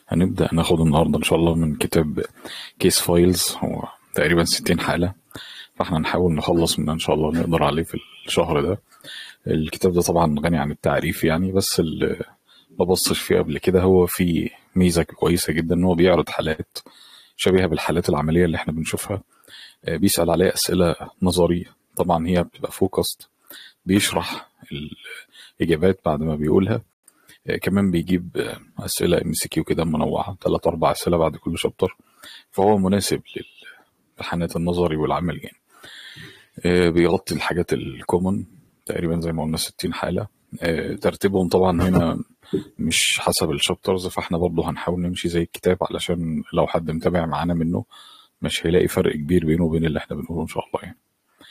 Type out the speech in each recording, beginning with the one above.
هنبدأ ناخد النهاردة إن شاء الله من كتاب كيس فايلز هو تقريبا 60 حالة فاحنا نحاول نخلص منها إن شاء الله نقدر عليه في الشهر ده الكتاب ده طبعا غني عن التعريف يعني بس اللي ما بصش فيه قبل كده هو في ميزة كويسة جدا إن هو بيعرض حالات شبيهة بالحالات العملية اللي احنا بنشوفها آه، بيسأل عليها أسئلة نظرية طبعا هي بتبقى فوكست بيشرح الإجابات بعد ما بيقولها آه، كمان بيجيب آه، أسئلة ام سي كيو كده منوعة ثلاث أربع أسئلة بعد كل شابتر فهو مناسب للامتحانات النظري والعمل يعني آه، بيغطي الحاجات الكومن تقريبا زي ما قلنا 60 حالة آه، ترتيبهم طبعا هنا مش حسب الشابترز فاحنا برضه هنحاول نمشي زي الكتاب علشان لو حد متابع معانا منه مش هيلاقي فرق كبير بينه وبين اللي احنا بنقوله ان شاء الله يعني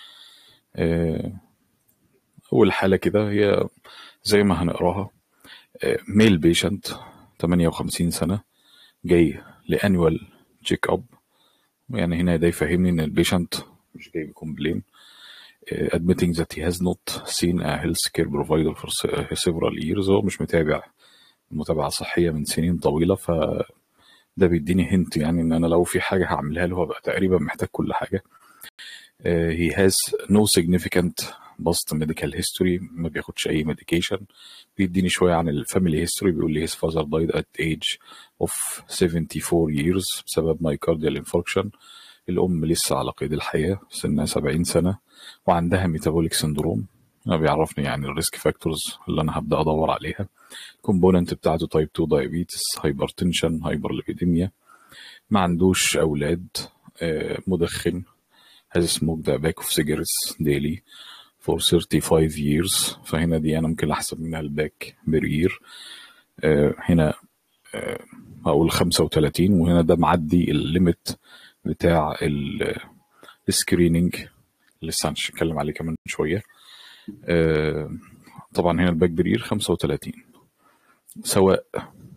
آه، اول حالة كده هي زي ما هنقراها ميل بيشنت 58 سنة جاي لانوال تشيك اب يعني هنا ده يفهمني ان البيشنت مش جاي بكومبلين uh, admitting that he has not seen a health care provider for se- several years هو مش متابع متابعة صحية من سنين طويلة فده بيديني هنت يعني ان انا لو في حاجة هعملها له هبقى تقريبا محتاج كل حاجة Uh, he has no significant past medical history ما بياخدش اي medication بيديني شوية عن الفاميلي history بيقول لي his father died at age of 74 years بسبب myocardial infarction الأم لسه على قيد الحياة سنها 70 سنة وعندها ميتابوليك سندروم بيعرفني يعني الريسك فاكتورز اللي أنا هبدأ أدور عليها الكومبوننت بتاعته تايب 2 دايابيتس هايبرتنشن هايبرليبيديميا ما عندوش أولاد آه، مدخن has smoked a pack of cigarettes daily for 35 years فهنا دي أنا ممكن أحسب منها الباك بير يير هنا آه، هقول 35 وهنا ده معدي الليميت بتاع السكريننج لسه هنتكلم عليه كمان شوية آه، طبعا هنا الباك بير يير 35 سواء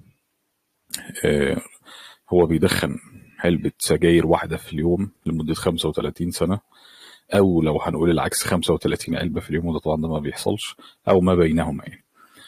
آه، هو بيدخن علبة سجاير واحدة في اليوم لمدة 35 سنة أو لو هنقول العكس 35 علبة في اليوم وده طبعا ده ما بيحصلش أو ما بينهما يعني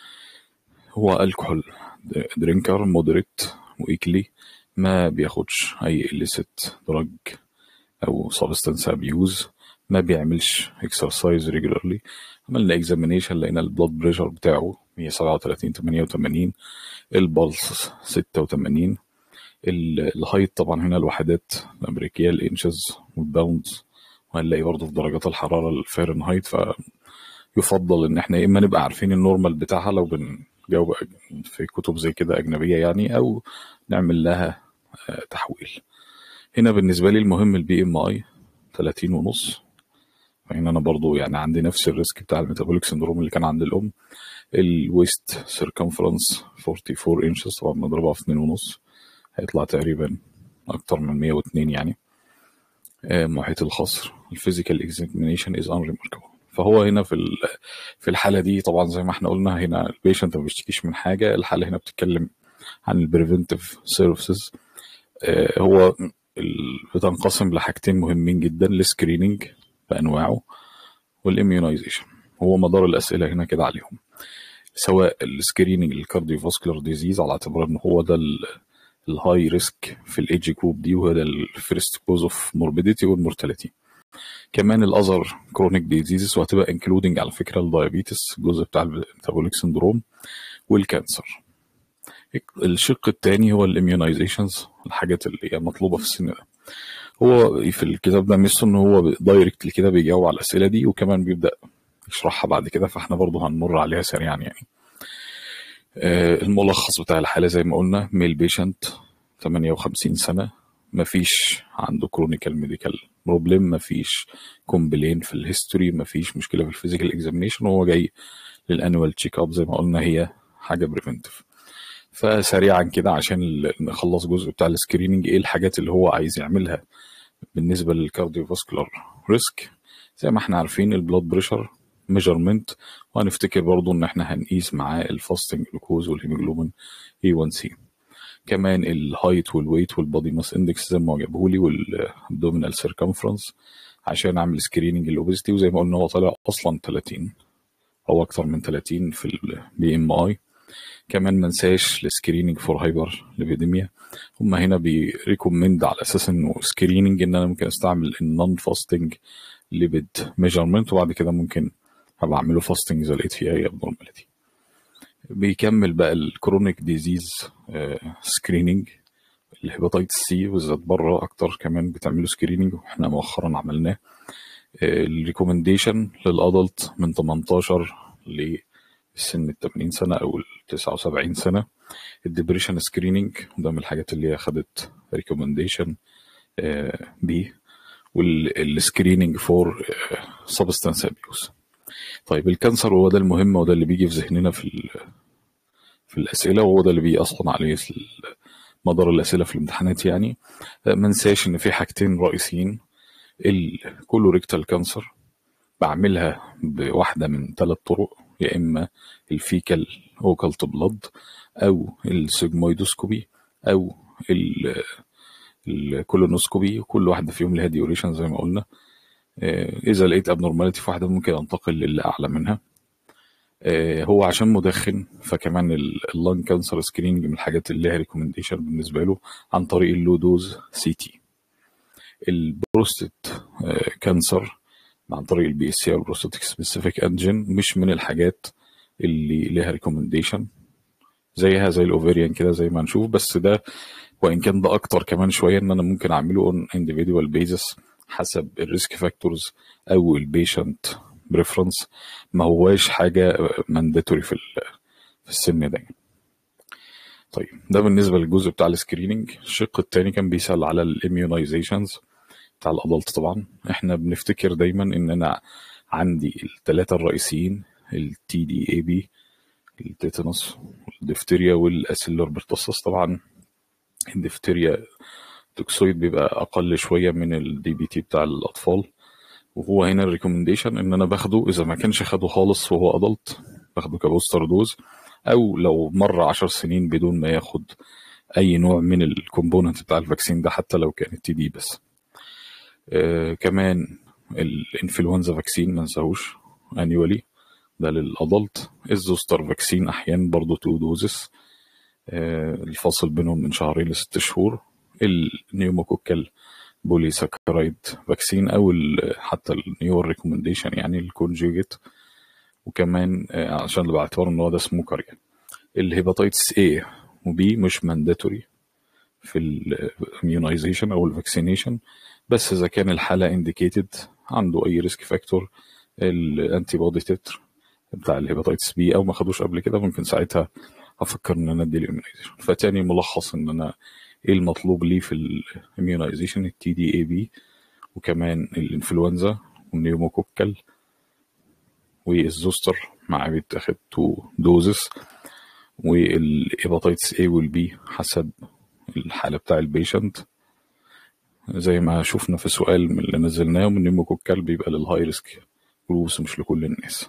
هو الكحول درينكر مودريت ويكلي ما بياخدش أي illicit دراج أو substance abuse ما بيعملش exercise regularly عملنا examination لقينا البلاد بريشر بتاعه 137 88 البلس 86 ال- الهايت طبعا هنا الوحدات الأمريكية الإنشز والباوندز وهنلاقي برضه في درجات الحرارة الفahrenheit فيفضل إن إحنا يا إما نبقى عارفين النورمال بتاعها لو بنجاوب أج- في كتب زي كده أجنبية يعني أو نعمل لها آه، تحويل هنا بالنسبة لي المهم البي ام اي 30 ونص فهنا انا برضو يعني عندي نفس الريسك بتاع الميتابوليك سندروم اللي كان عند الام الويست سيركمفرنس 44 انشز طبعا مضروبها في 2 ونص هيطلع تقريبا اكتر من 102 يعني آه، محيط الخصر الفيزيكال اكزامينيشن از unremarkable فهو هنا في ال- في الحاله دي طبعا زي ما احنا قلنا هنا البيشنت ما بيشتكيش من حاجه الحاله هنا بتتكلم عن البريفنتيف سيرفيسز هو ال- بتنقسم لحاجتين مهمين جدا السكريننج بانواعه والاميونايزيشن هو مدار الاسئله هنا كده عليهم سواء السكريننج للكارديوفاسكولار ديزيز على اعتبار ان هو ده الهاي ريسك في الايدج جروب دي وهو ده الفيرست كوز اوف موربيديتي والمورتاليتي كمان الاذر كرونيك ديزيزز وهتبقى انكلودنج على فكره الدايابيتس الجزء بتاع الميتابوليك سندروم والكانسر الشق الثاني هو الاميونايزيشنز الحاجات اللي هي مطلوبه في السن ده هو في الكتاب ده ميزته ان هو دايركتلي كده بيجاوب على الاسئله دي وكمان بيبدا يشرحها بعد كده فاحنا برضه هنمر عليها سريعا يعني آه، الملخص بتاع الحالة زي ما قلنا ميل بيشنت 58 سنة مفيش عنده كرونيكال ميديكال بروبلم مفيش كومبلين في الهيستوري مفيش مشكلة في الفيزيكال اكزامينيشن وهو جاي للانوال تشيك اب زي ما قلنا هي حاجة بريفنتيف فسريعا كده عشان ال- نخلص جزء بتاع السكريننج ايه الحاجات اللي هو عايز يعملها بالنسبة للكارديوفاسكولار ريسك زي ما احنا عارفين البلاد بريشر ميجرمنت وهنفتكر برضو ان احنا هنقيس معاه الفاستنج جلوكوز والهيموجلوبين A1C كمان الهايت والويت والبادي ماس اندكس زي ما هو جابهولي والابدومينال سيركمفرنس عشان اعمل سكريننج الاوبستي وزي ما قلنا هو طالع اصلا 30 او اكتر من 30 في البي ام اي كمان ما ننساش السكريننج فور هايبر ليبيديميا هم هنا بيريكومند على اساس انه سكريننج ان انا ممكن استعمل النون فاستنج ليبيد ميجرمنت وبعد كده ممكن هبقى اعمله فاستنج اذا لقيت فيه اي ابنورماليتي بيكمل بقى الكرونيك ديزيز سكريننج الهيباتيتس سي بالذات بره اكتر كمان بتعملوا سكريننج واحنا مؤخرا عملناه الريكومنديشن للادلت من 18 لسن ال 80 سنه او ال 79 سنه الدبريشن سكريننج ده من الحاجات اللي هي خدت ريكومنديشن بي والسكريننج فور سبستانس ابيوز طيب الكانسر هو ده المهم وده اللي بيجي في ذهننا في في الاسئله وهو ده اللي بيجي اصلا عليه مدار الاسئله في الامتحانات يعني ما ننساش ان في حاجتين رئيسيين الكولوريكتال كانسر بعملها بواحده من ثلاث طرق يا اما الفيكال اوكالت بلاد او السيجمويدوسكوبي او الكولونوسكوبي كل واحده فيهم لها ديوريشن زي ما قلنا اذا لقيت ابنورماليتي في واحده ممكن انتقل للي اعلى منها هو عشان مدخن فكمان اللنج كانسر سكريننج من الحاجات اللي لها ريكومنديشن بالنسبه له عن طريق اللو دوز سي تي البروستات كانسر عن طريق البي اس سي او البروستاتيك سبيسيفيك انجن مش من الحاجات اللي لها ريكومنديشن زيها زي الاوفيريان كده زي ما هنشوف بس ده وان كان ده اكتر كمان شويه ان انا ممكن اعمله اون انديفيدوال بيزس حسب الريسك فاكتورز او البيشنت بريفرنس ما هواش حاجه مانداتوري في في السن ده طيب ده بالنسبه للجزء بتاع السكريننج الشق الثاني كان بيسال على الاميونايزيشنز بتاع الادلت طبعا احنا بنفتكر دايما ان انا عندي الثلاثه الرئيسيين التي دي اي بي التيتانوس والدفتيريا والاسيلر برتصص طبعا الدفتيريا توكسويد بيبقى اقل شويه من الدي بي تي بتاع الاطفال وهو هنا الريكومنديشن ان انا باخده اذا ما كانش خده خالص وهو ادلت باخده كبوستر دوز او لو مر عشر سنين بدون ما ياخد اي نوع من الكومبوننت بتاع الفاكسين ده حتى لو كان التي دي بس آه كمان الانفلونزا فاكسين ما ننساهوش انيولي ده للادلت الزوستر فاكسين احيانا برضه تو دوزس آه الفاصل بينهم من شهرين لست شهور النيوموكوكال بولي ساكرايد فاكسين او حتى النيو ريكومنديشن يعني الكونجيجيت وكمان عشان اللي باعتبار ان هو ده سموكر يعني الهيباتيتس A وبي مش مانداتوري في الاميونايزيشن او الفاكسينيشن بس اذا كان الحاله انديكيتد عنده اي ريسك فاكتور الانتي بودي تتر بتاع الهيباتيتس بي او ما خدوش قبل كده ممكن ساعتها افكر ان انا ادي الاميونايزيشن فتاني ملخص ان انا ايه المطلوب ليه في الاميونايزيشن التي دي اي بي وكمان الانفلونزا والنيوموكوكال والزوستر مع بيتاخد تو دوزس والهيباتيتس A والبي حسب الحالة بتاع البيشنت زي ما شفنا في سؤال من اللي نزلناه من النيوموكوكال بيبقى للهاي ريسك جروبس مش لكل الناس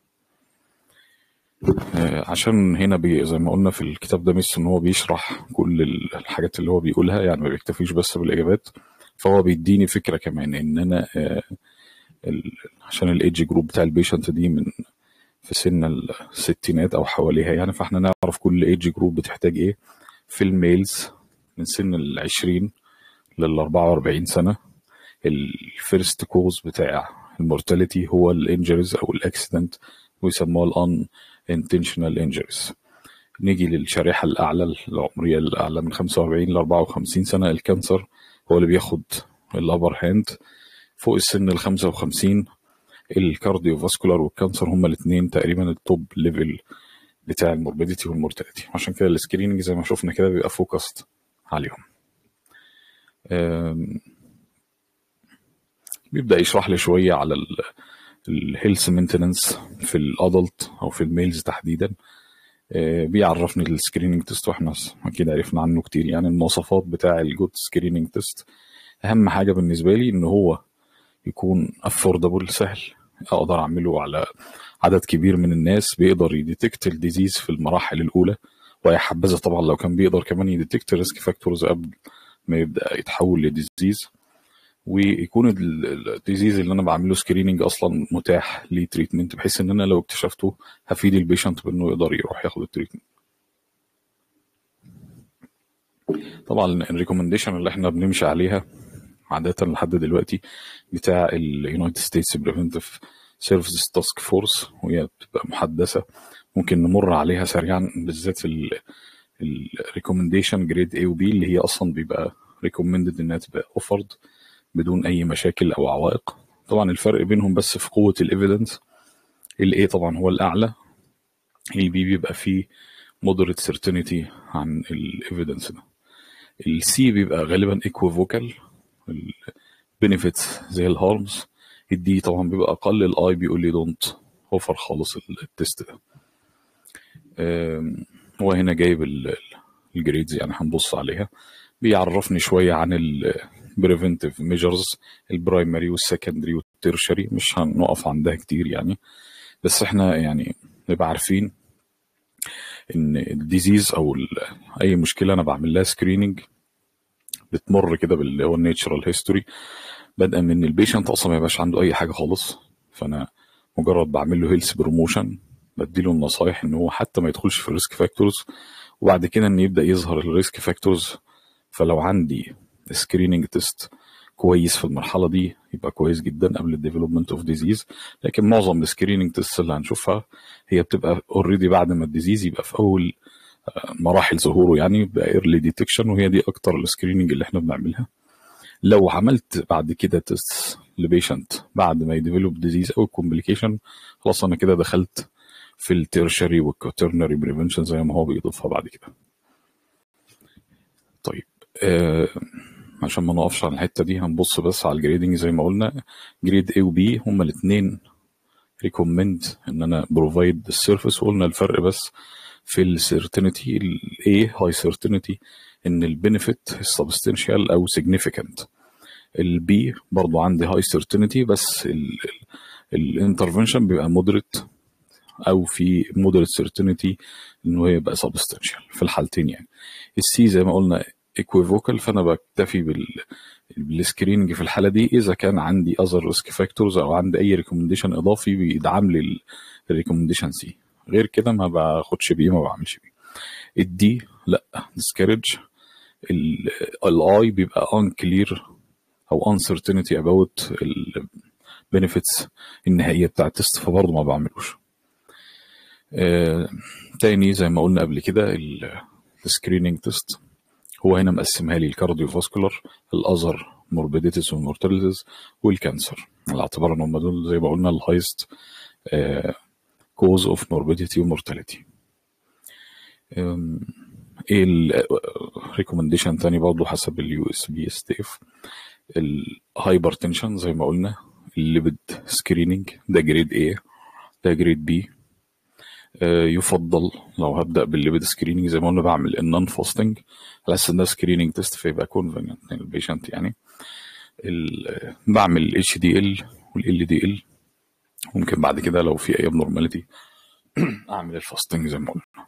عشان هنا بي زي ما قلنا في الكتاب ده مش ان هو بيشرح كل الحاجات اللي هو بيقولها يعني ما بيكتفيش بس بالاجابات فهو بيديني فكره كمان ان انا عشان الايدج جروب بتاع البيشنت دي من في سن الستينات او حواليها يعني فاحنا نعرف كل ايدج جروب بتحتاج ايه في الميلز من سن ال 20 لل 44 سنه الفيرست كوز بتاع المورتاليتي هو الانجريز او الاكسيدنت ويسموها الان intentional injuries نيجي للشريحة الأعلى العمرية الأعلى من 45 ل 54 سنة الكانسر هو اللي بياخد الأبر هاند فوق السن ال 55 الكارديو فاسكولار والكانسر هما الاثنين تقريبا التوب ليفل بتاع الموربيديتي والمورتاليتي عشان كده السكريننج زي ما شفنا كده بيبقى فوكست عليهم بيبدأ يشرح لي شوية على الهيلث مينتننس في الادلت او في الميلز تحديدا بيعرفني السكريننج تيست واحنا اكيد عرفنا عنه كتير يعني المواصفات بتاع الجود سكريننج تيست اهم حاجه بالنسبه لي ان هو يكون افوردبل سهل اقدر اعمله على عدد كبير من الناس بيقدر يديتكت الديزيز في المراحل الاولى ويا حبذا طبعا لو كان بيقدر كمان يديتكت الريسك فاكتورز قبل ما يبدا يتحول لديزيز ويكون الديزيز اللي انا بعمله سكريننج اصلا متاح ليه تريتمنت بحيث ان انا لو اكتشفته هفيد البيشنت بانه يقدر يروح ياخد التريتمنت طبعا الريكومنديشن اللي احنا بنمشي عليها عادة لحد دلوقتي بتاع اليونايتد ستيتس بريفنتيف سيرفيسز تاسك فورس وهي بتبقى محدثة ممكن نمر عليها سريعا بالذات في الريكومنديشن جريد A و B اللي هي اصلا بيبقى ريكومندد انها تبقى اوفرد بدون اي مشاكل او عوائق طبعا الفرق بينهم بس في قوة الايفيدنس الاي طبعا هو الاعلى البي بيبقى فيه moderate certainty عن الايفيدنس ده السي بيبقى غالبا equivocal البينيفيتس زي الهارمز الدي طبعا بيبقى اقل الاي بيقول لي دونت اوفر خالص التست ده أم، هو هنا جايب الجريدز يعني هنبص عليها بيعرفني شوية عن البريفنتيف ميجرز البرايمري والسكندري والتيرشري مش هنقف عندها كتير يعني بس احنا يعني نبقى عارفين ان الديزيز او ال- اي مشكله انا بعمل لها سكريننج بتمر كده باللي هو النيتشرال هيستوري بدءا من البيشنت اصلا ما يبقاش عنده اي حاجه خالص فانا مجرد بعمل له هيلث بروموشن بديله النصايح ان هو حتى ما يدخلش في الريسك فاكتورز وبعد كده ان يبدا يظهر الريسك فاكتورز فلو عندي سكريننج تيست كويس في المرحله دي يبقى كويس جدا قبل الديفلوبمنت اوف ديزيز لكن معظم السكريننج تيست اللي هنشوفها هي بتبقى اوريدي بعد ما الديزيز يبقى في اول مراحل ظهوره يعني يبقى ايرلي ديتكشن وهي دي اكتر السكريننج اللي احنا بنعملها لو عملت بعد كده تيست لبيشنت بعد ما يديفلوب ديزيز او كومبليكيشن خلاص انا كده دخلت في التيرشري والكوترنري بريفنشن زي ما هو بيضيفها بعد كده طيب آه عشان ما نقفش على الحته دي هنبص بس على الجريدنج زي ما قلنا جريد A و B هما الاثنين ريكومند ان انا بروفايد السيرفيس وقلنا الفرق بس في السيرتينتي الاي هاي سيرتينتي ان البنفيت سبستنشال او سيجنيفيكانت البي برضو عندي هاي سيرتينتي بس الانترفنشن بيبقى مودريت او في مودريت سيرتينتي انه يبقى سبستنشال في الحالتين يعني السي زي ما قلنا ايكويفوكال فانا بكتفي بال بالسكريننج في الحاله دي اذا كان عندي اذر ريسك فاكتورز او عندي اي ريكومنديشن اضافي بيدعم لي الريكومنديشن سي غير كده ما باخدش بيه ما بعملش بيه الدي لا ديسكارج الاي بيبقى unclear او uncertainty about البنفيتس النهائيه بتاع التست فبرضه ما بعملوش آه، تاني زي ما قلنا قبل كده السكريننج تيست هو هنا مقسمها لي الكارديو فاسكولار الاذر موربيديتيز والمورتاليتيز والكانسر على اعتبار ان هم دول زي ما قلنا الهايست كوز اوف موربيديتي ومورتاليتي ايه الريكومنديشن تاني برضه حسب اليو اس بي اس تي اف الهايبر تنشن زي ما قلنا الليبيد سكريننج ده جريد ايه ده جريد بي يفضل لو هبدا بالليبيد سكريننج زي ما قلنا بعمل النون فاستنج على اساس انها سكريننج تيست فيبقى كونفينينت للبيشنت يعني ال- بعمل الاتش دي ال والال دي ال ممكن بعد كده لو في اي ابنورماليتي اعمل الفاستنج زي ما قلنا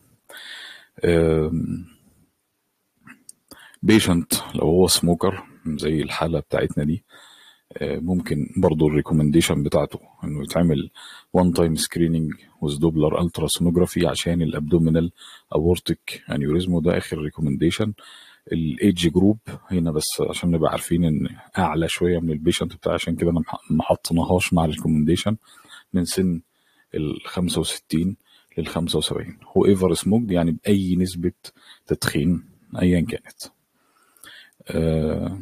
بيشنت لو هو سموكر زي الحاله بتاعتنا دي آه، ممكن برضو الريكومنديشن بتاعته انه يتعمل وان تايم سكريننج وذ دوبلر التراسونوجرافي عشان الابدومينال اورتيك انيوريزم وده اخر ريكومنديشن الايدج جروب هنا بس عشان نبقى عارفين ان اعلى شويه من البيشنت بتاعي عشان كده انا مح- ما حطيناهاش مع الريكومنديشن من سن ال 65 لل 75 هو ايفر سموكد يعني باي نسبه تدخين ايا كانت آه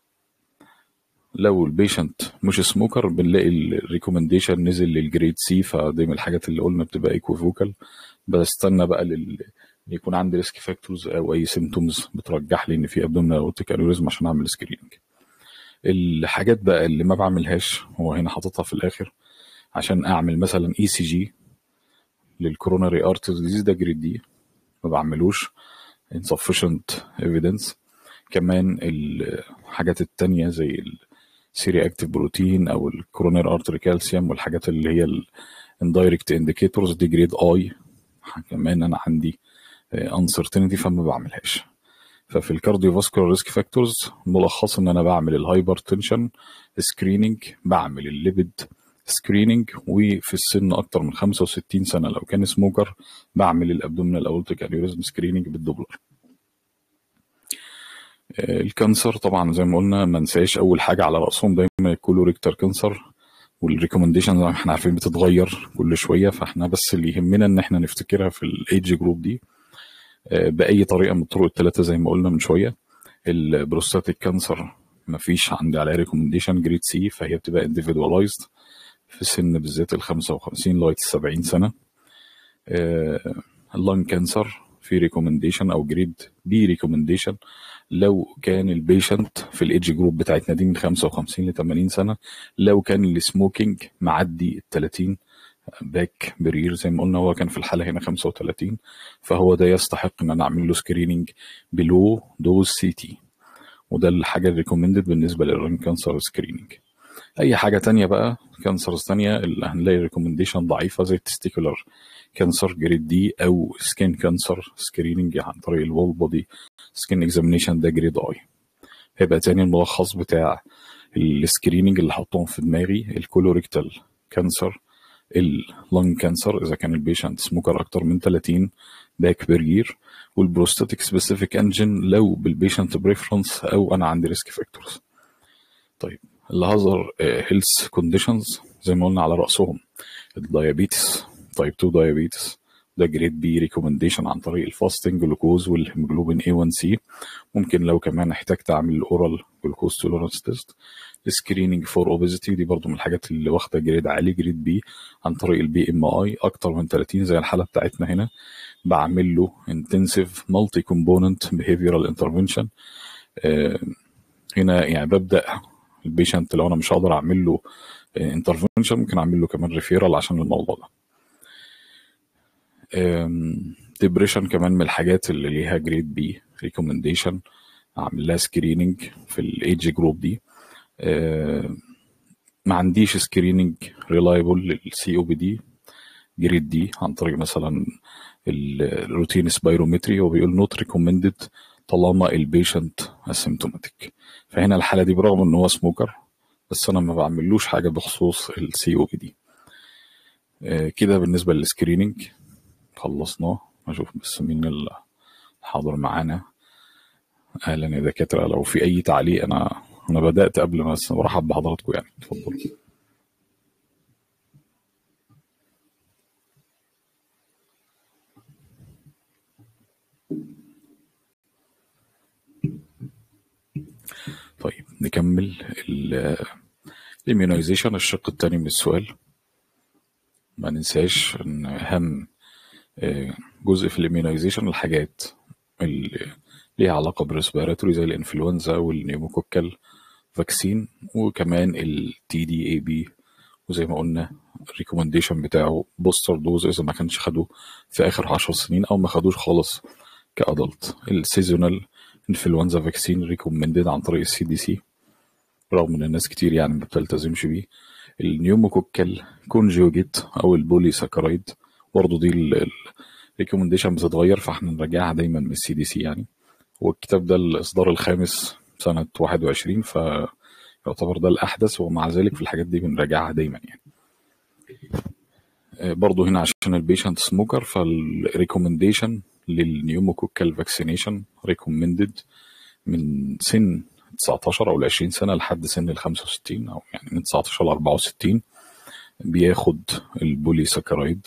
لو البيشنت مش سموكر بنلاقي الريكومنديشن نزل للجريد سي فدي من الحاجات اللي قلنا بتبقى ايكوفوكال بستنى بقى لل إن يكون عندي ريسك فاكتورز او اي سيمتومز بترجح لي ان في ابدومينال اورتيك انيوريزم عشان اعمل سكريننج الحاجات بقى اللي ما بعملهاش هو هنا حاططها في الاخر عشان اعمل مثلا اي سي جي للكوروناري ارتري ديزيز ده جريد دي ما بعملوش insufficient evidence كمان الحاجات التانية زي السيري اكتيف بروتين او الكورونير ارتري كالسيوم والحاجات اللي هي الاندايركت انديكيتورز دي جريد اي كمان انا عندي انسرتينتي فما بعملهاش ففي الكارديو فاسكولار ريسك فاكتورز ملخص ان انا بعمل الهايبر تنشن سكريننج بعمل الليبيد سكريننج وفي السن اكتر من 65 سنه لو كان سموكر بعمل الابدومينال اورتيك انيوريزم سكريننج بالدوبلر الكانسر طبعا زي ما قلنا ما ننساش اول حاجه على راسهم دايما الكولوريكتال كانسر والريكومنديشن زي ما احنا عارفين بتتغير كل شويه فاحنا بس اللي يهمنا ان احنا نفتكرها في الايدج جروب دي باي طريقه من الطرق الثلاثه زي ما قلنا من شويه البروستاتيك كانسر ما فيش عندي عليها ريكومنديشن جريد سي فهي بتبقى انديفيدواليزد في سن بالذات ال 55 لغايه ال 70 سنه اللنج كانسر في ريكومنديشن او جريد بي ريكومنديشن لو كان البيشنت في الايدج جروب بتاعتنا دي من 55 ل 80 سنه لو كان السموكينج معدي ال 30 باك برير زي ما قلنا هو كان في الحاله هنا 35 فهو ده يستحق ان انا اعمل له سكريننج بلو دوز سي تي وده الحاجه الريكومندد بالنسبه للرن كانسر سكريننج اي حاجه تانية بقى كانسرز تانية اللي هنلاقي ريكومنديشن ضعيفه زي التستيكولار كانسر جريد دي او سكين كانسر سكريننج عن طريق الوول بودي سكين اكزامينيشن ده جريد اي هيبقى تاني الملخص بتاع السكريننج اللي حطهم في دماغي الكولوريكتال كانسر اللنج كانسر اذا كان البيشنت سموكر اكتر من 30 باك بير يير والبروستاتيك سبيسيفيك انجن لو بالبيشنت بريفرنس او انا عندي ريسك فاكتورز طيب الهازر هيلث كونديشنز زي ما قلنا على راسهم الدايابيتس تايب 2 دايابيتس ده جريد بي ريكومنديشن عن طريق الفاستنج جلوكوز والهيموجلوبين A1C ممكن لو كمان احتجت اعمل الاورال جلوكوز توليرانس تيست السكريننج فور اوبيزيتي دي برضو من الحاجات اللي واخده جريد عالي جريد بي عن طريق البي ام اي اكتر من 30 زي الحاله بتاعتنا هنا بعمل له انتنسيف مالتي كومبوننت بيهيفيرال انترفنشن هنا يعني ببدا البيشنت لو انا مش هقدر اعمل له انترفنشن ممكن اعمل له كمان ريفيرال عشان الموضوع ده ديبريشن كمان من الحاجات اللي ليها جريد بي ريكومنديشن اعمل لها سكريننج في الايدج جروب دي ما عنديش سكريننج ريلايبل للسي او بي دي جريد دي عن طريق مثلا الروتين سبايرومتري هو بيقول نوت ريكومندد طالما البيشنت اسيمتوماتيك فهنا الحاله دي برغم ان هو سموكر بس انا ما بعملوش حاجه بخصوص السي او بي دي كده بالنسبه للسكريننج خلصناه اشوف بس مين اللي حاضر معانا اهلا يا دكاتره لو في اي تعليق انا انا بدات قبل ما برحب بحضراتكم يعني اتفضلوا طيب نكمل الاميونيزيشن الشق الثاني من السؤال ما ننساش ان اهم جزء في الاميونيزيشن الحاجات اللي ليها علاقه بالريسبيراتوري زي الانفلونزا والنيوموكوكال فاكسين وكمان التي دي اي بي وزي ما قلنا الريكومنديشن بتاعه بوستر دوز اذا ما كانش خدوه في اخر 10 سنين او ما خدوش خالص كادلت السيزونال انفلونزا فاكسين ريكومندد عن طريق السي دي سي رغم ان الناس كتير يعني ما بتلتزمش بيه النيوموكوكال كونجوجيت او البولي ساكرايد برضه دي الريكومنديشن بتتغير فاحنا نراجعها دايما من السي دي سي يعني والكتاب ده الاصدار الخامس سنه 21 فيعتبر ده الاحدث ومع ذلك في الحاجات دي بنراجعها دايما يعني برضه هنا عشان البيشنت سموكر فالريكومنديشن للنيوموكوكال فاكسينيشن ريكومندد من سن 19 او ل 20 سنه لحد سن ال 65 او يعني من 19 ل 64 بياخد البولي ساكرايد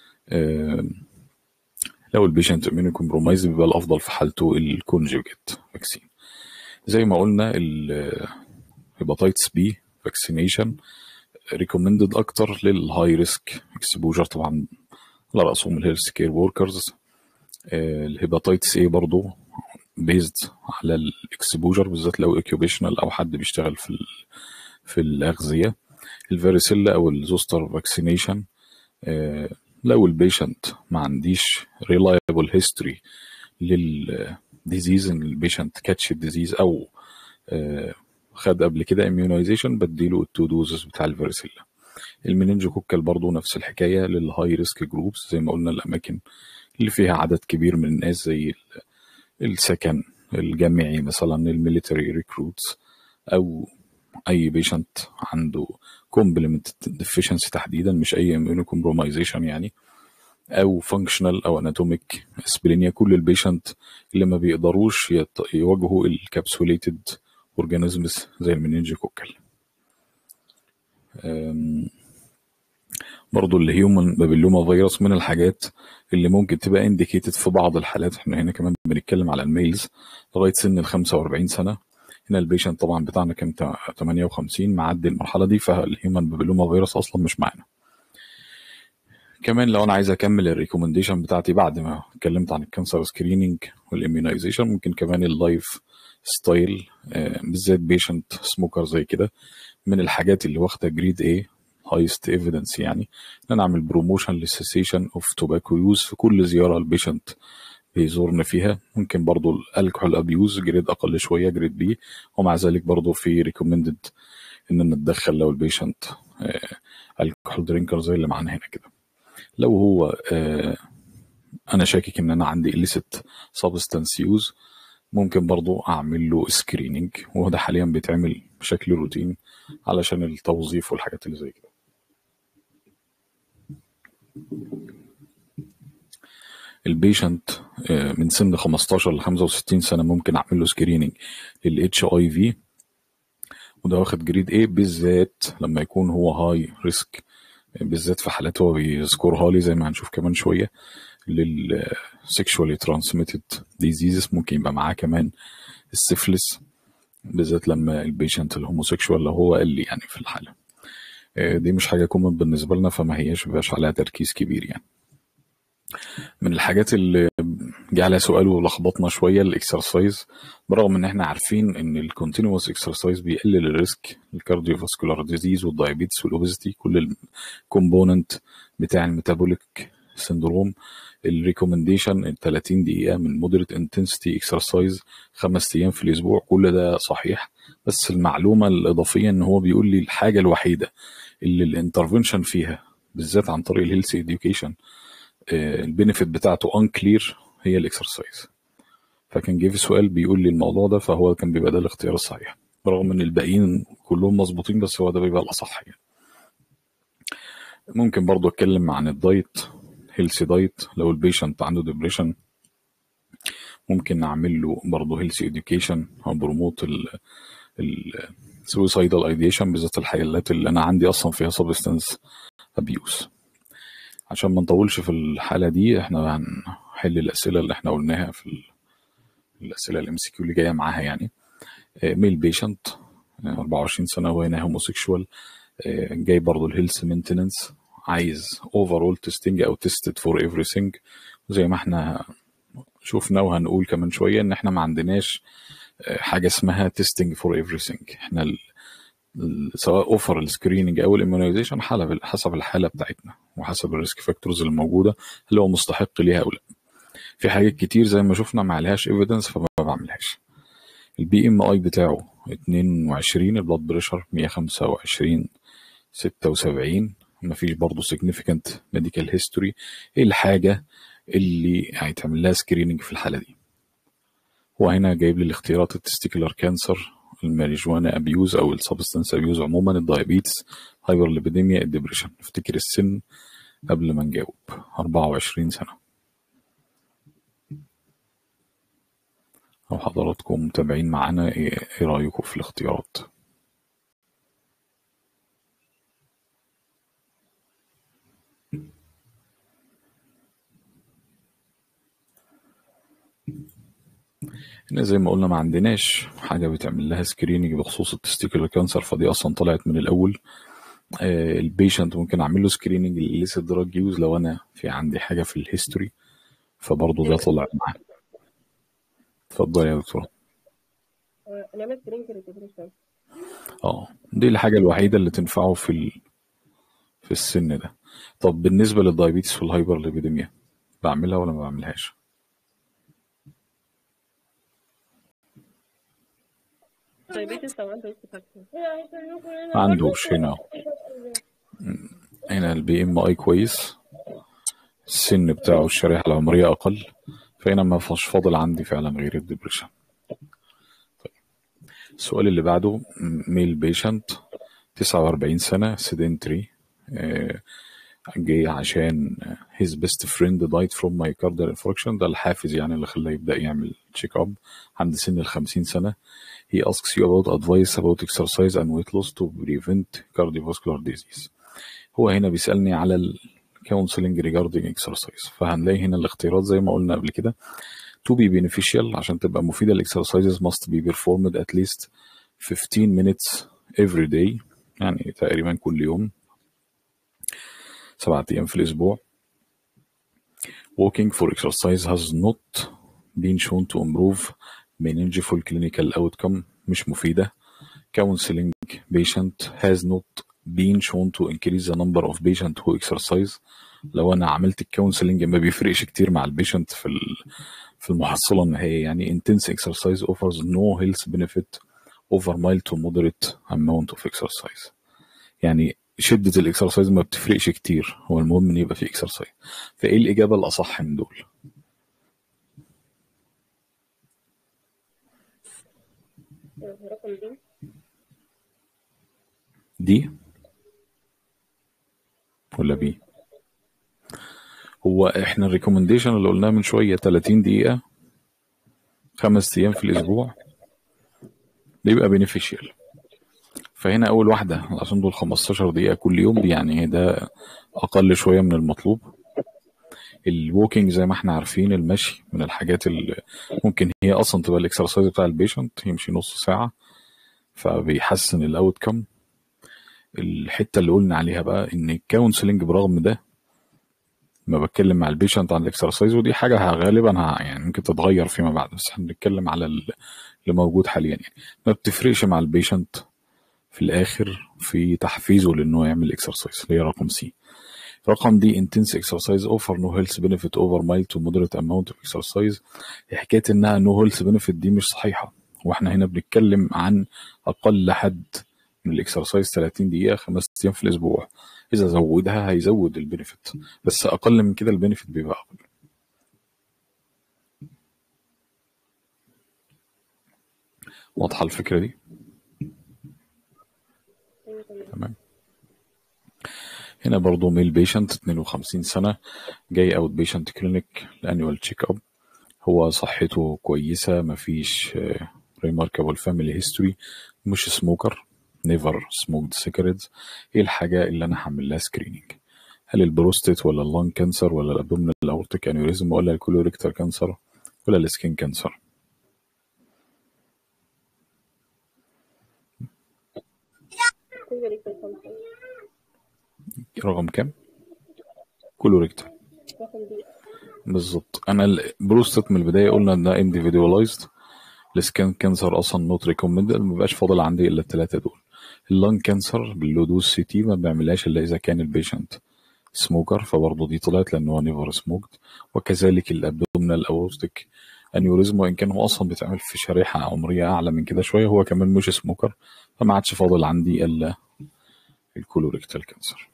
لو البيشنت اميونو كومبرومايز بيبقى الافضل في حالته الكونجوجيت فاكسين زي ما قلنا الهيباتيتس بي فاكسينيشن ريكومندد اكتر للهاي ريسك اكسبوجر طبعا على راسهم الهيلث كير وركرز الهيباتيتس اي برضو بيزد على الاكسبوجر بالذات لو اوكيوبيشنال او حد بيشتغل في في الاغذيه الفاريسيلا او الزوستر فاكسينيشن لو البيشنت ما عنديش ريلايبل هيستوري للديزيز ان البيشنت كاتش الديزيز او خد قبل كده اميونيزيشن بديله التو دوزز بتاع الفاريسيلا المننجوكوكال برضو نفس الحكايه للهاي ريسك جروبس زي ما قلنا الاماكن اللي فيها عدد كبير من الناس زي السكن الجامعي مثلا الميليتري ريكروتس او اي بيشنت عنده كومبلمنت ديفيشنسي تحديدا مش اي اميونو كومبرومايزيشن يعني او فانكشنال او اناتوميك اسبلينيا كل البيشنت اللي ما بيقدروش يت- يواجهوا الكابسوليتد اورجانيزمز زي المننجيكوكال أم، برضو الهيومن بابيلوما فيروس من الحاجات اللي ممكن تبقى انديكيتد في بعض الحالات احنا هنا كمان بنتكلم على الميلز لغايه سن ال 45 سنه هنا البيشنت طبعا بتاعنا كام تا- 58 معدي المرحله دي فالهيومن بابيلوما فيروس اصلا مش معانا كمان لو انا عايز اكمل الريكومنديشن بتاعتي بعد ما اتكلمت عن الكانسر سكريننج والاميونايزيشن ممكن كمان اللايف ستايل آه، بالذات بيشنت سموكر زي كده من الحاجات اللي واخده جريد ايه هايست ايفيدنس يعني ان انا اعمل بروموشن للسيسيشن اوف توباكو يوز في كل زياره البيشنت بيزورنا فيها ممكن برضو الالكحول ابيوز جريد اقل شويه جريد بي ومع ذلك برضو في ريكومندد ان نتدخل لو البيشنت الكحول درينكر زي اللي معانا هنا كده لو هو آه، انا شاكك ان انا عندي illicit substance use ممكن برضو اعمل له سكريننج وهو ده حاليا بيتعمل بشكل روتين علشان التوظيف والحاجات اللي زي كده البيشنت آه، من سن 15 ل 65 سنه ممكن اعمل له سكريننج للاتش اي في وده واخد جريد ايه بالذات لما يكون هو هاي ريسك بالذات في حالات هو بيذكرها لي زي ما هنشوف كمان شويه لل sexually transmitted diseases ممكن يبقى معاه كمان السفلس بالذات لما البيشنت الهوموسيكشوال لو هو قال لي يعني في الحاله آه، دي مش حاجه كومن بالنسبه لنا فما هياش بيبقاش عليها تركيز كبير يعني من الحاجات اللي جه عليها سؤال ولخبطنا شويه الاكسرسايز برغم ان احنا عارفين ان الكونتينوس اكسرسايز بيقلل الريسك الكارديوفاسكولار ديزيز والدايابيتس والاوبيزيتي كل الكومبوننت بتاع الميتابوليك سندروم الريكومنديشن ال 30 دقيقه من مودريت انتنسيتي اكسرسايز خمس ايام في الاسبوع كل ده صحيح بس المعلومه الاضافيه ان هو بيقول لي الحاجه الوحيده اللي الانترفنشن فيها بالذات عن طريق الهيلث اديوكيشن البينيفيت بتاعته انكلير هي الاكسرسايز فكان جه في سؤال بيقول لي الموضوع ده فهو كان بيبقى ده الاختيار الصحيح برغم ان الباقيين كلهم مظبوطين بس هو ده بيبقى الاصح يعني ممكن برضو اتكلم عن الدايت هيلثي دايت لو البيشنت عنده ديبريشن ممكن نعمل له برضه هيلثي اديوكيشن او بروموت السويسايدال ايديشن بالذات الحالات اللي انا عندي اصلا فيها سبستنس ابيوز عشان ما نطولش في الحاله دي احنا هنحل الاسئله اللي احنا قلناها في ال- الاسئله الام سي كيو اللي جايه معاها يعني ميل بيشنت 24 سنه وهنا هوموسيكشوال جاي برضه الهيلث مينتننس عايز اوفرول تيستنج او تيستد فور everything زي ما احنا شفنا وهنقول كمان شويه ان احنا ما عندناش آه، حاجه اسمها تيستنج فور everything احنا ال- ال- سواء اوفر السكريننج او الاميونيزيشن حسب حسب الحاله بتاعتنا وحسب الريسك فاكتورز اللي موجوده هل هو مستحق ليها او لا في حاجات كتير زي ما شفنا ما عليهاش ايفيدنس فما بعملهاش البي ام اي بتاعه 22 البلاد بريشر 125 76 مفيش برضه significant medical history ايه الحاجه اللي هيتعمل لها سكريننج في الحاله دي هو هنا جايب لي الاختيارات التستيكولار كانسر الماريجوانا ابيوز او السبستنس ابيوز عموما الدايابيتس هايبرليبيديميا الدبريشن افتكر السن قبل ما نجاوب 24 سنه لو حضراتكم متابعين معانا ايه إيه رايكم في الاختيارات هنا زي ما قلنا ما عندناش حاجه بتعمل لها سكريننج بخصوص التستيكولار كانسر فدي اصلا طلعت من الاول آه البيشنت ممكن اعمل له سكريننج لليس دراج يوز لو انا في عندي حاجه في الهيستوري فبرضه ده طلع معاه اتفضل يا دكتوره نعمل سكرين ديبريشن اه دي الحاجه الوحيده اللي تنفعه في ال... في السن ده طب بالنسبه للدايابيتس والهايبر ليبيديميا بعملها ولا ما بعملهاش دايبيتس او عنده فاكتور ما عندوش هنا هنا البي ام اي كويس السن بتاعه الشريحه العمريه اقل فهنا ما فيش فاضل عندي فعلا غير الدبريشن السؤال اللي بعده ميل بيشنت 49 سنة سيدنتري جه عشان his best friend died from myocardial infarction ده الحافز يعني اللي خلاه يبدأ يعمل تشيك اب عند سن ال 50 سنة he asks you about advice about exercise and weight loss to prevent cardiovascular disease هو هنا بيسألني على ال counseling regarding exercise فهنلاقي هنا الاختيارات زي ما قلنا قبل كده to be beneficial عشان تبقى مفيدة ال exercises must be performed at least 15 minutes every day يعني تقريبا كل يوم سبعة أيام في الأسبوع walking for exercise has not been shown to improve meaningful clinical outcome مش مفيدة counseling patient has not been shown to increase the number of patient who exercise لو انا عملت الكونسلنج ما بيفرقش كتير مع البيشنت في ال- في المحصله النهائيه يعني intense exercise offers no health benefit over mild to moderate amount of exercise يعني شدة الاكسرسايز ما بتفرقش كتير هو المهم ان يبقى في اكسرسايز فايه الاجابة الاصح من دول رقم دي دي ولا بي هو احنا الريكومنديشن اللي قلناه من شوية 30 دقيقة خمس ايام في الاسبوع بيبقى بينيفيشال فهنا اول واحدة عشان دول 15 دقيقة كل يوم دي يعني ده اقل شوية من المطلوب الووكينج زي ما احنا عارفين المشي من الحاجات اللي ممكن هي اصلا تبقى الاكسرسايز بتاع البيشنت يمشي نص ساعة فبيحسن الاوت كم الحته اللي قلنا عليها بقى ان الكونسلنج برغم ده ما بتكلم مع البيشنت عن الاكسرسايز ودي حاجه ه- غالبا ه- يعني ممكن تتغير فيما بعد بس احنا بنتكلم على ال- اللي موجود حاليا يعني ما بتفرقش مع البيشنت في الاخر في تحفيزه لانه يعمل اكسرسايز اللي هي رقم سي رقم دي intense exercise offer no health benefit over mild to moderate amount of exercise حكايه انها no health benefit دي مش صحيحه واحنا هنا بنتكلم عن اقل حد من الاكسرسايز 30 دقيقه خمس ايام في الاسبوع اذا زودها هيزود البنفيت بس اقل من كده البنفيت بيبقى اقل واضحه الفكره دي ايوه تمام تمام هنا برضو ميل بيشنت 52 سنة جاي اوت بيشنت كلينيك الانيوال تشيك اب هو صحته كويسة مفيش ريماركابل فاميلي هيستوري مش سموكر نيفر سموكد سيجاريتس ايه الحاجة اللي انا هعمل لها سكريننج هل البروستيت ولا اللون كانسر ولا الابدومينال اورتيك انيوريزم ولا الكولوريكتال كانسر ولا السكين كانسر كل ريكت خمسة رقم كام كولوريكتال رقم دي بالظبط انا البروستات من البدايه قلنا ان ده individualized السكان كانسر اصلا نوت ريكومندد ما بيبقاش فاضل عندي الا الثلاثه دول اللون كانسر باللودوز سي تي ما بنعملهاش الا اذا كان البيشنت سموكر فبرضه دي طلعت لان هو نيفر سموكد وكذلك الابدومينال اورتيك انيوريزم وان كان هو اصلا بيتعمل في شريحه عمريه اعلى من كده شويه هو كمان مش سموكر فما عادش فاضل عندي الا الكولوريكتال كانسر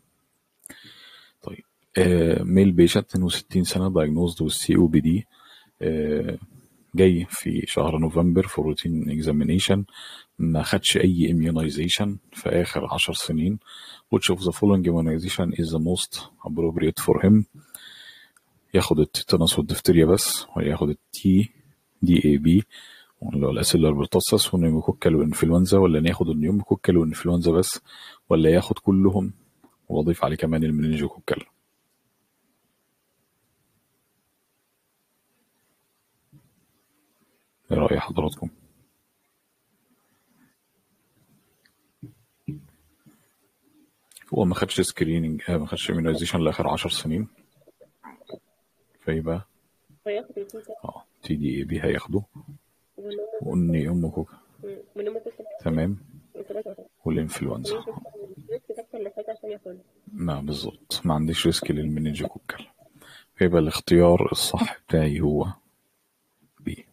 طيب آه ميل بيشنت 62 سنه دايجنوزد والسي او بي دي جاي في شهر نوفمبر في روتين اكزامينيشن ما خدش اي immunization في اخر 10 سنين which of the following immunization is the most appropriate for him ياخد التيتانوس والدفتيريا بس ولا ياخد التي دي اي بي اللي هو الاسيلر برتصص والنيوموكوكال والانفلونزا ولا ناخد النيوموكوكال والانفلونزا بس ولا ياخد كلهم واضيف عليه كمان المننجوكوكال ايه رأي حضراتكم هو ما خدش سكريننج ما خدش immunization لاخر 10 سنين فيبقى وياخد الكيكة اه تي دي اي بي هياخده ونمو والنيوموكوكال ونمو كتب تمام وثلاثة واحد والانفلونزا ريسك أكتر من حاجة عشان ياخدها ما بالظبط ما عنديش ريسك للمننجوكوكال فيبقى الاختيار الصح بتاعي هو بي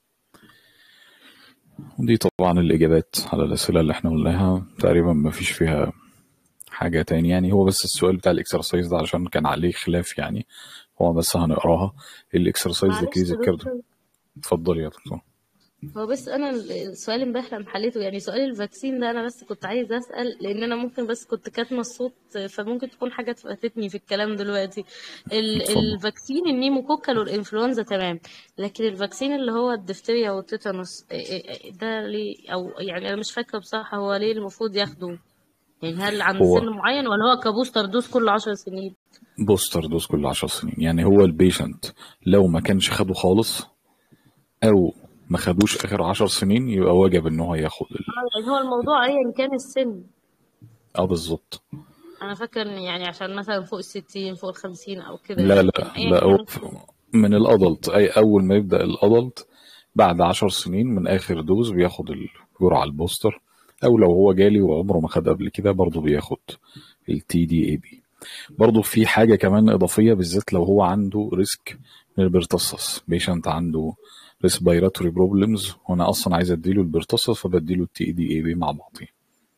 ودي طبعا الإجابات على الأسئلة اللي احنا قلناها تقريبا ما فيش فيها حاجة تاني يعني هو بس السؤال بتاع الإكسرسايز ده عشان كان عليه خلاف يعني هو بس هنقراها الإكسرسايز معلش ديكريز يا الكارديو دكتور اتفضل يا دكتور هو بس انا السؤال امبارح لما حليته يعني سؤال الفاكسين ده انا بس كنت عايزه اسال لان انا ممكن بس كنت كاتمه الصوت فممكن تكون حاجه فاتتني في الكلام دلوقتي ال- اتفضل الفاكسين النيموكوكال والانفلونزا تمام لكن الفاكسين اللي هو الدفتيريا والتيتانوس إيه- إيه- إيه ده ليه او يعني انا مش فاكره بصراحه هو ليه المفروض ياخده يعني هل عند هو سن معين ولا هو كبوستر دوز كل عشر سنين بوستر دوز كل 10 سنين يعني هو البيشنت لو ما كانش خده خالص او ما خدوش اخر 10 سنين يبقى واجب ان هو ياخد ال... آه، يعني هو الموضوع ايا كان السن اه بالظبط انا فاكر إن يعني عشان مثلا فوق الستين فوق الخمسين او كده لا لكن لا ايا لا كان هو من الادلت اي اول ما يبدا الادلت بعد 10 سنين من اخر دوز بياخد الجرعه البوستر او لو هو جالي وعمره ما خد قبل كده برضه بياخد التي دي اي بي برضه في حاجه كمان اضافيه بالذات لو هو عنده ريسك من البرتصص بيشنت عنده ريسبيراتوري بروبلمز وانا اصلا عايز اديله البرتصص فبديله التي دي اي بي مع بعضين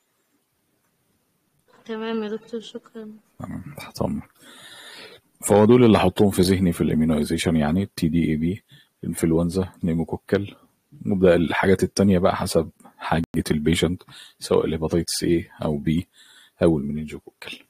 تمام يا دكتور شكرا تمام تحت امرك فهو دول اللي احطهم في ذهني في الاميونيزيشن يعني التي دي اي بي انفلونزا نيموكوكال نبدا الحاجات التانية بقى حسب حاجه البيشنت سواء الهيباتيتس ايه او بي او المننجوكوكال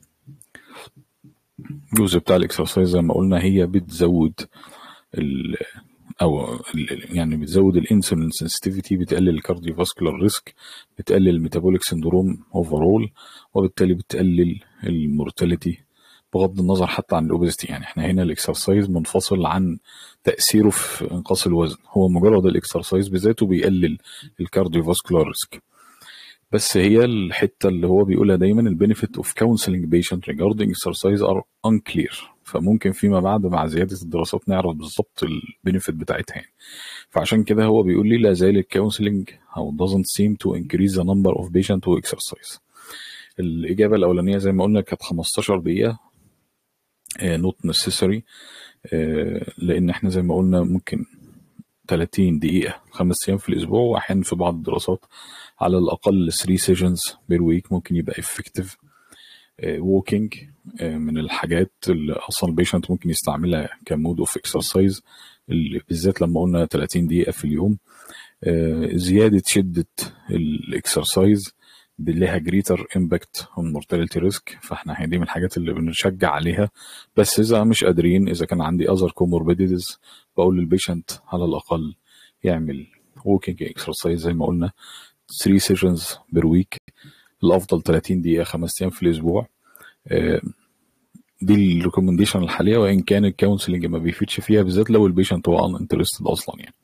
الجزء بتاع الاكسرسايز زي ما قلنا هي بتزود ال او ال- يعني بتزود الانسولين سنسيتيفيتي بتقلل الكارديو فاسكولار ريسك بتقلل الميتابوليك سندروم اوفرول وبالتالي بتقلل المورتاليتي بغض النظر حتى عن الاوبستي يعني احنا هنا الاكسرسايز منفصل عن تاثيره في انقاص الوزن هو مجرد الاكسرسايز بذاته بيقلل الكارديو فاسكولار ريسك بس هي الحته اللي هو بيقولها دايما البينيفيت اوف كونسلنج بيشنت ريجاردنج اكسرسايز ار unclear فممكن فيما بعد مع زياده الدراسات نعرف بالظبط البينيفيت بتاعتها يعني فعشان كده هو بيقول لي لا زال الكونسلنج او doesn't seem to increase the number of patient who exercise الاجابه الاولانيه زي ما قلنا كانت 15 دقيقه نوت necessary آه، لان احنا زي ما قلنا ممكن 30 دقيقة خمس أيام في الأسبوع وأحيانا في بعض الدراسات على الأقل 3 سيشنز بير ويك ممكن يبقى effective ووكينج من الحاجات اللي أصلا البيشنت ممكن يستعملها كمود اوف اكسرسايز بالذات لما قلنا 30 دقيقة في اليوم آه، زيادة شدة الاكسرسايز لها جريتر امباكت اون مورتاليتي ريسك فاحنا هي دي من الحاجات اللي بنشجع عليها بس اذا مش قادرين اذا كان عندي اذر كوموربيديز بقول للبيشنت على الاقل يعمل ووكينج اكسرسايز زي ما قلنا 3 سيشنز بير ويك الافضل 30 دقيقه خمس ايام في الاسبوع آه، دي الريكومنديشن الحاليه وان كان الكونسلنج ما بيفيدش فيها بالذات لو البيشنت هو ان انترستد اصلا يعني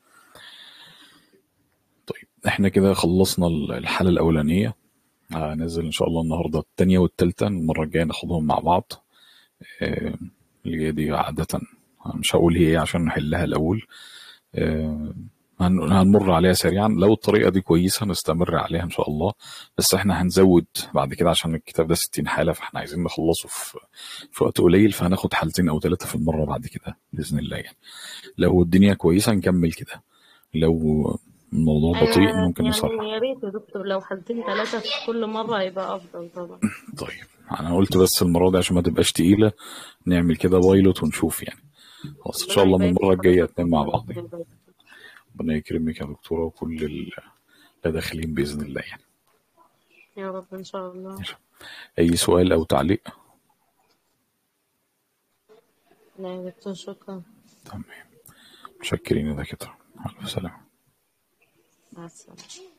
طيب احنا كده خلصنا الحاله الاولانيه هنزل ان شاء الله النهارده الثانيه والثالثه المره الجايه ناخدهم مع بعض آه، اللي هي دي عاده مش هقول هي ايه عشان نحلها الاول آه، هن- هنمر عليها سريعا لو الطريقه دي كويسه نستمر عليها ان شاء الله بس احنا هنزود بعد كده عشان الكتاب ده 60 حاله فاحنا عايزين نخلصه في في وقت قليل فهناخد حالتين او ثلاثه في المره بعد كده باذن الله يعني لو الدنيا كويسه نكمل كده لو الموضوع بطيء ايوه ممكن نسرع يعني يا ريت يا دكتور لو حالتين ثلاثة في كل مرة يبقى أفضل طبعا طيب انا قلت بس المره دي عشان ما تبقاش تقيله نعمل كده بايلوت ونشوف يعني خلاص ان شاء ربنا الله من يبارك المره في الجايه حضرتك اتنين مع يا بعض رب يبارك. ربنا يكرمك يا دكتوره وكل ال- اللي داخلين باذن الله يعني يا رب إن شاء الله ماشي. اي سؤال او تعليق لا يا دكتور شكرا تمام متشكرين يا دكاتره الف سلامه مع السلامة